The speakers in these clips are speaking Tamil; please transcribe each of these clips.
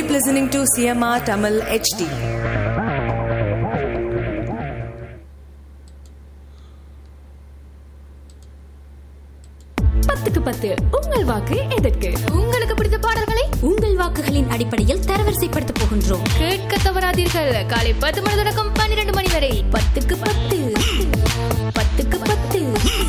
Keep listening to CMR Tamil HD. பத்துக்கு பத்து உங்கள் வாக்கு எதற்கு உங்களுக்கு பிடித்த பாடல்களை உங்கள் வாக்குகளின் அடிப்படையில் தரவரிசைப்படுத்த போகின்றோம் கேட்க தவறாதீர்கள் காலை பத்து மணி தொடக்கம் பன்னிரண்டு மணி வரை பத்துக்கு பத்து பத்துக்கு பத்து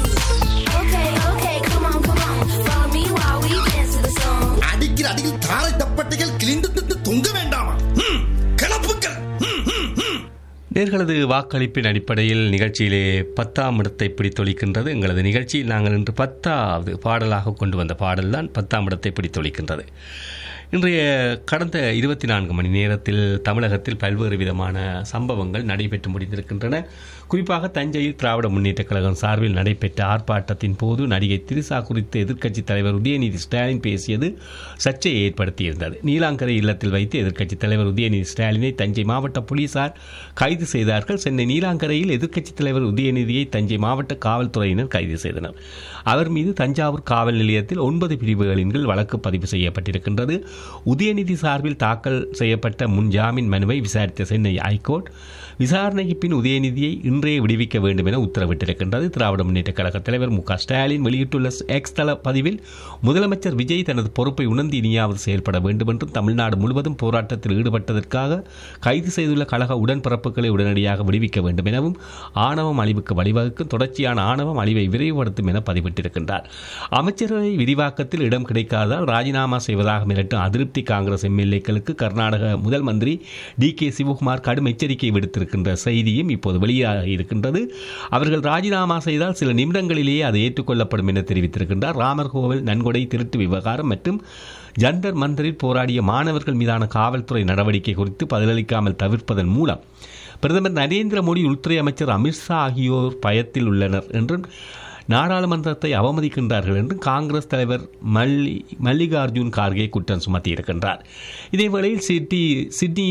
அடிக்கிற அடியில் தாரை தப்பட்டைகள் கிழிந்து திட்டு தொங்க வேண்டாமா ம், கிளப்புக்கள் ம், ம், ம். நேர்களது வாக்களிப்பின் அடிப்படையில் நிகழ்ச்சியிலே பத்தாம் இடத்தை பிடித்தொழிக்கின்றது எங்களது நிகழ்ச்சியில் நாங்கள் இன்று பத்தாவது பாடலாக கொண்டு வந்த பாடல்தான் பத்தாம் இடத்தை பிடித்தொழிக்கின்றது இன்றைய கடந்த இருபத்தி நான்கு மணி நேரத்தில் தமிழகத்தில் பல்வேறு விதமான சம்பவங்கள் நடைபெற்று முடிந்திருக்கின்றன குறிப்பாக தஞ்சையில் திராவிட முன்னேற்றக் கழகம் சார்பில் நடைபெற்ற ஆர்ப்பாட்டத்தின் போது நடிகை திரிசா குறித்து எதிர்க்கட்சித் தலைவர் உதயநிதி ஸ்டாலின் பேசியது சர்ச்சையை ஏற்படுத்தியிருந்தது நீலாங்கரை இல்லத்தில் வைத்து எதிர்க்கட்சித் தலைவர் உதயநிதி ஸ்டாலினை தஞ்சை மாவட்ட போலீசார் கைது செய்தார்கள் சென்னை நீலாங்கரையில் எதிர்க்கட்சித் தலைவர் உதயநிதியை தஞ்சை மாவட்ட காவல்துறையினர் கைது செய்தனர் அவர் மீது தஞ்சாவூர் காவல் நிலையத்தில் ஒன்பது பிரிவுகளின் கீழ் வழக்கு பதிவு செய்யப்பட்டிருக்கின்றது உதயநிதி சார்பில் தாக்கல் செய்யப்பட்ட முன் ஜாமீன் மனுவை விசாரித்த சென்னை ஐகோர்ட் விசாரணைக்கு பின் உதயநிதியை இன்றே விடுவிக்க வேண்டும் என உத்தரவிட்டிருக்கின்றது திராவிட முன்னேற்ற கழக தலைவர் மு க ஸ்டாலின் வெளியிட்டுள்ள எக்ஸ் தள பதிவில் முதலமைச்சர் விஜய் தனது பொறுப்பை உணர்ந்து இனியாவது செயல்பட வேண்டும் என்றும் தமிழ்நாடு முழுவதும் போராட்டத்தில் ஈடுபட்டதற்காக கைது செய்துள்ள கழக உடன்பிறப்புகளை உடனடியாக விடுவிக்க வேண்டும் எனவும் ஆணவம் அழிவுக்கு வழிவகுக்கும் தொடர்ச்சியான ஆணவம் அழிவை விரைவுபடுத்தும் என பதிவிட்டிருக்கின்றார் அமைச்சரவை விரிவாக்கத்தில் இடம் கிடைக்காததால் ராஜினாமா செய்வதாக மிரட்டும் அதிருப்தி காங்கிரஸ் எம்எல்ஏக்களுக்கு கர்நாடக முதல் மந்திரி டி கே சிவகுமார் கடும் எச்சரிக்கை விடுத்திருக்கின்ற செய்தியும் இப்போது வெளியாகி இருக்கின்றது அவர்கள் ராஜினாமா செய்தால் சில நிமிடங்களிலேயே அது ஏற்றுக்கொள்ளப்படும் என தெரிவித்திருக்கின்றார் ராமர் கோவில் நன்கொடை திருட்டு விவகாரம் மற்றும் ஜந்தர் மந்தரில் போராடிய மாணவர்கள் மீதான காவல்துறை நடவடிக்கை குறித்து பதிலளிக்காமல் தவிர்ப்பதன் மூலம் பிரதமர் நரேந்திர மோடி உள்துறை அமைச்சர் அமித்ஷா ஆகியோர் பயத்தில் உள்ளனர் என்றும் நாடாளுமன்றத்தை அவமதிக்கின்றார்கள் என்று காங்கிரஸ் தலைவர் மல்லி மல்லிகார்ஜுன் கார்கே குற்றம் சுமத்தியிருக்கின்றார் இதேவேளையில் சிட்டி சிட்னி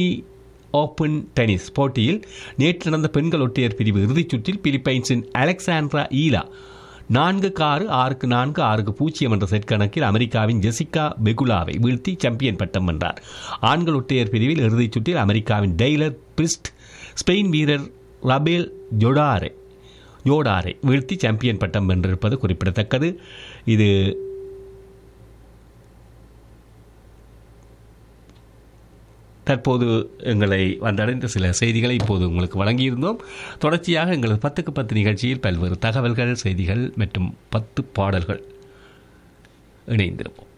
ஓபன் டென்னிஸ் போட்டியில் நேற்று நடந்த பெண்கள் ஒற்றையர் பிரிவு இறுதிச் சுற்றில் பிலிப்பைன்ஸின் அலெக்சாண்ட்ரா ஈலா நான்குக்கு ஆறு ஆறுக்கு நான்கு ஆறுக்கு பூஜ்ஜியம் என்ற செட் கணக்கில் அமெரிக்காவின் ஜெசிகா பெகுலாவை வீழ்த்தி சாம்பியன் பட்டம் வென்றார் ஆண்கள் ஒற்றையர் பிரிவில் இறுதிச் சுற்றில் அமெரிக்காவின் டெய்லர் பிரிஸ்ட் ஸ்பெயின் வீரர் ரபேல் ஜொடாரே யோடாரை வீழ்த்தி சாம்பியன் பட்டம் வென்றிருப்பது குறிப்பிடத்தக்கது இது தற்போது எங்களை வந்தடைந்த சில செய்திகளை இப்போது உங்களுக்கு வழங்கியிருந்தோம் தொடர்ச்சியாக எங்களது பத்துக்கு பத்து நிகழ்ச்சியில் பல்வேறு தகவல்கள் செய்திகள் மற்றும் பத்து பாடல்கள் இணைந்திருப்போம்